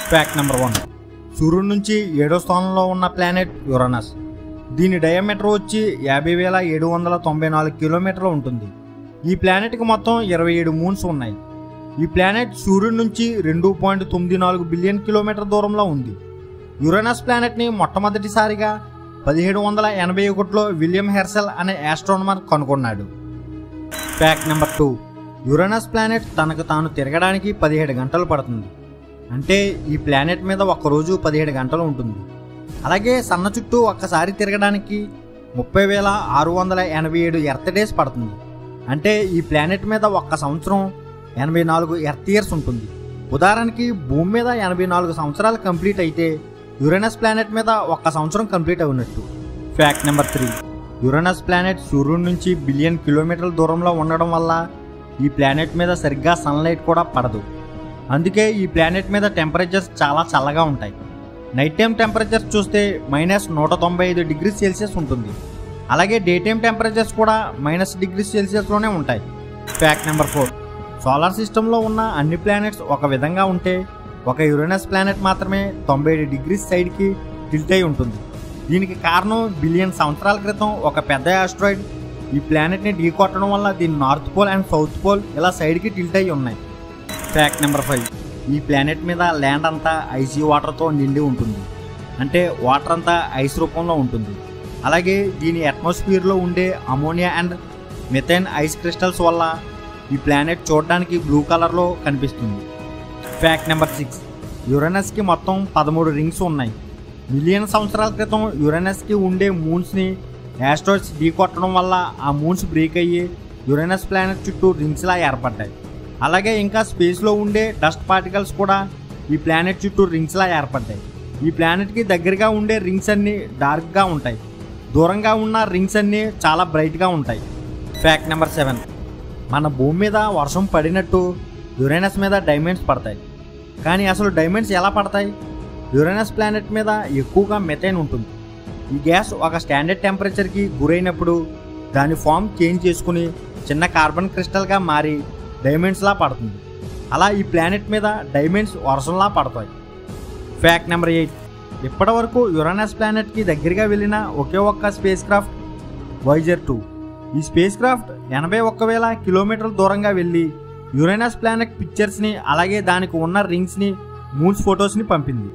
fact number one సూర్యుడి నుంచి ఏడో స్థానంలో ఉన్న ప్లానెట్ యురనస్ దీని డయామీటర్ వచ్చి యాభై వేల ఏడు వందల తొంభై నాలుగు కిలోమీటర్లు ఉంటుంది ఈ ప్లానెట్కి మొత్తం ఇరవై ఏడు మూన్స్ ఉన్నాయి ఈ ప్లానెట్ సూర్యుడి నుంచి రెండు పాయింట్ తొమ్మిది నాలుగు బిలియన్ కిలోమీటర్ దూరంలో ఉంది యురేనస్ ప్లానెట్ని మొట్టమొదటిసారిగా పదిహేడు వందల ఎనభై ఒకటిలో విలియం హెర్సెల్ అనే ఆస్ట్రోనమర్ కనుగొన్నాడు fact number two Uranus planet తనకు తాను తిరగడానికి పదిహేడు గంటలు పడుతుంది అంటే ఈ ప్లానెట్ మీద ఒక్కరోజు పదిహేడు గంటలు ఉంటుంది అలాగే సన్న చుట్టూ ఒక్కసారి తిరగడానికి ముప్పై వేల ఆరు వందల ఎనభై ఏడు ఎర్త్ డేస్ పడుతుంది అంటే ఈ ప్లానెట్ మీద ఒక్క సంవత్సరం ఎనభై నాలుగు ఎర్త్ ఇయర్స్ ఉంటుంది ఉదాహరణకి భూమి మీద ఎనభై నాలుగు సంవత్సరాలు కంప్లీట్ అయితే యురేనస్ ప్లానెట్ మీద ఒక్క సంవత్సరం కంప్లీట్ అవునట్టు fact number three Uranus planet సూర్యుడి నుంచి బిలియన్ కిలోమీటర్ల దూరంలో ఉండడం వల్ల ఈ ప్లానెట్ మీద సరిగ్గా సన్లైట్ కూడా పడదు అందుకే ఈ ప్లానెట్ మీద టెంపరేచర్స్ చాలా చల్లగా ఉంటాయి నైట్ టైం టెంపరేచర్స్ చూస్తే మైనస్ నూట తొంభై ఐదు డిగ్రీ సెల్సియస్ ఉంటుంది అలాగే డే టైం టెంపరేచర్స్ కూడా మైనస్ డిగ్రీ సెల్సియస్లోనే ఉంటాయి ఫ్యాక్ట్ నెంబర్ ఫోర్ సోలార్ సిస్టంలో ఉన్న అన్ని ప్లానెట్స్ ఒక విధంగా ఉంటే ఒక యురేనస్ ప్లానెట్ మాత్రమే తొంభై ఏడు డిగ్రీస్ సైడ్కి టిల్ట్ అయి ఉంటుంది దీనికి కారణం బిలియన్ సంవత్సరాల క్రితం ఒక పెద్ద ఆస్ట్రాయిడ్ ఈ ప్లానెట్ని ఢీకొట్టడం వల్ల దీని north pole and south pole ఇలా సైడ్కి టిల్ట్ అయి ఉన్నాయి ఫ్యాక్ట్ నెంబర్ ఫైవ్ ఈ ప్లానెట్ మీద ల్యాండ్ అంతా ఐసీ వాటర్తో నిండి ఉంటుంది అంటే వాటర్ అంతా ఐస్ రూపంలో ఉంటుంది అలాగే దీని అట్మాస్ఫియర్లో ఉండే ammonia and methane ice crystals వల్ల ఈ ప్లానెట్ చూడడానికి బ్లూ కలర్లో కనిపిస్తుంది ఫ్యాక్ట్ నెంబర్ సిక్స్ యురేనస్కి మొత్తం పదమూడు రింగ్స్ ఉన్నాయి మిలియన్ సంవత్సరాల క్రితం యురేనస్కి ఉండే మూన్స్ని యాస్ట్రాయిడ్స్ ఢీకొట్టడం వల్ల ఆ మూన్స్ బ్రేక్ అయ్యి యురేనస్ ప్లానెట్ చుట్టూ రింగ్స్లా ఏర్పడ్డాయి అలాగే ఇంకా స్పేస్లో ఉండే డస్ట్ పార్టికల్స్ కూడా ఈ ప్లానెట్ చుట్టూ రింగ్స్లా ఏర్పడ్డాయి ఈ ప్లానెట్కి దగ్గరగా ఉండే రింగ్స్ అన్నీ డార్క్గా ఉంటాయి దూరంగా ఉన్న రింగ్స్ అన్నీ చాలా బ్రైట్గా ఉంటాయి ఫ్యాక్ట్ నెంబర్ సెవెన్ మన భూమి మీద వర్షం పడినట్టు యురేనస్ మీద డైమండ్స్ పడతాయి కానీ అసలు డైమండ్స్ ఎలా పడతాయి యురేనస్ ప్లానెట్ మీద ఎక్కువగా మెథైన్ ఉంటుంది ఈ గ్యాస్ ఒక స్టాండర్డ్ టెంపరేచర్కి గురైనప్పుడు దాని ఫామ్ చేంజ్ చేసుకుని చిన్న కార్బన్ క్రిస్టల్గా మారి డైమండ్స్లా పడుతుంది అలా ఈ ప్లానెట్ మీద డైమండ్స్ వర్షంలా పడతాయి ఫ్యాక్ట్ నెంబర్ ఎయిట్ ఇప్పటి వరకు యురానస్ ప్లానెట్కి దగ్గరగా వెళ్ళిన ఒకే ఒక్క స్పేస్ క్రాఫ్ట్ వైజర్ టూ ఈ స్పేస్ క్రాఫ్ట్ ఎనభై ఒక్క వేల కిలోమీటర్ల దూరంగా వెళ్ళి యురేనస్ ప్లానెట్ పిక్చర్స్ని అలాగే దానికి ఉన్న రింగ్స్ని మూన్స్ ఫొటోస్ని పంపింది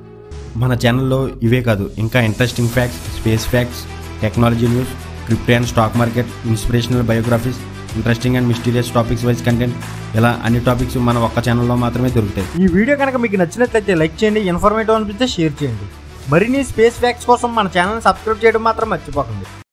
మన ఛానల్లో ఇవే కాదు ఇంకా interesting facts space facts technology news crypto and stock market inspirational biographies interesting and mysterious topics wise content ఇలా అన్ని టాపిక్స్ మన ఒక్క ఛానల్లో మాత్రమే దొరుకుతాయి ఈ వీడియో కనుక మీకు నచ్చినట్లయితే లైక్ చేయండి ఇన్ఫర్మేటివ్ అనిపిస్తే షేర్ చేయండి మరిన్ని స్పేస్ ఫ్యాక్ట్స్ కోసం మన ఛానల్ సబ్స్క్రైబ్ చేయడం మాత్రం మర్చిపోకండి